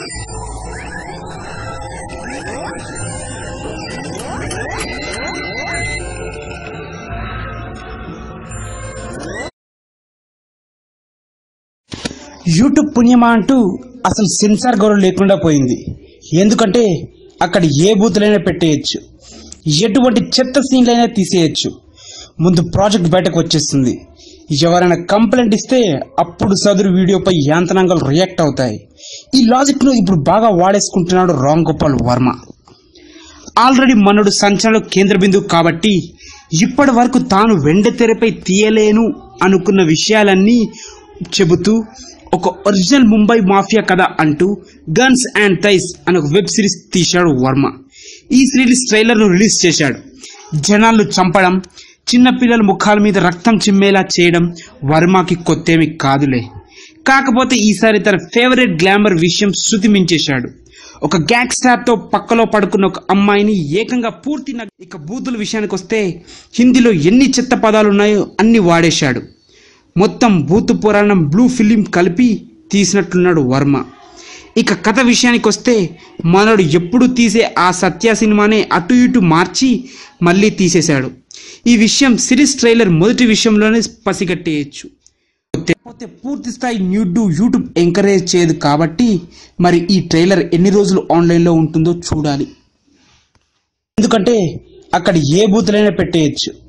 YouTube పుణ్యమా అంటూ అసలు సెన్సార్ గౌరవం లేకుండా పోయింది ఎందుకంటే అక్కడ ఏ బూతులైనా పెట్టేయచ్చు ఎటువంటి చెత్త సీన్లైనా తీసేయచ్చు ముందు ప్రాజెక్ట్ బయటకు వచ్చేస్తుంది ఎవరైనా కంప్లైంట్ ఇస్తే అప్పుడు సదురు వీడియోపై యాంత్రాంగాలు రియాక్ట్ అవుతాయి ఈ లాజిక్ను ఇప్పుడు బాగా వాడేసుకుంటున్నాడు రామ్ గోపాల్ వర్మ ఆల్రెడీ మనుడు సంచలన కేంద్ర బిందువు కాబట్టి ఇప్పటి వరకు తాను వెండితెరపై తీయలేను అనుకున్న విషయాలన్నీ చెబుతూ ఒక ఒరిజినల్ ముంబై మాఫియా కథ అంటూ గన్స్ అండ్ థైస్ అనే ఒక వెబ్ సిరీస్ తీశాడు వర్మ ఈ సిరీస్ ట్రైలర్ను రిలీజ్ చేశాడు జనాలు చంపడం చిన్నపిల్లల ముఖాల మీద రక్తం చిమ్మేలా చేయడం వర్మకి కొత్తేమి కాదులే కాకపోతే ఈసారి తన ఫేవరెట్ గ్లామర్ విషయం శృతి మించేశాడు ఒక గ్యాంగ్స్టార్ తో పక్కలో పడుకున్న ఒక అమ్మాయిని ఏకంగా పూర్తి నగ్- ఇక బూతుల విషయానికి వస్తే హిందీలో ఎన్ని చెత్త పదాలు ఉన్నాయో అన్ని వాడేశాడు మొత్తం బూతు పురాణం బ్లూ ఫిలిం కలిపి తీసినట్లున్నాడు వర్మ ఇక కథ విషయానికి వస్తే మనోడు ఎప్పుడు తీసే ఆ సత్య సినిమానే అటు ఇటు మార్చి మళ్ళీ తీసేశాడు ఈ విషయం సిరీస్ ట్రైలర్ మొదటి విషయంలోనే పసిగట్టేయచ్చు కాకపోతే పూర్తి స్థాయి న్యూడ్ యూట్యూబ్ ఎంకరేజ్ చేయదు కాబట్టి మరి ఈ ట్రైలర్ ఎన్ని రోజులు ఆన్లైన్లో ఉంటుందో చూడాలి ఎందుకంటే అక్కడ ఏ బూతులైనా పెట్టేయచ్చు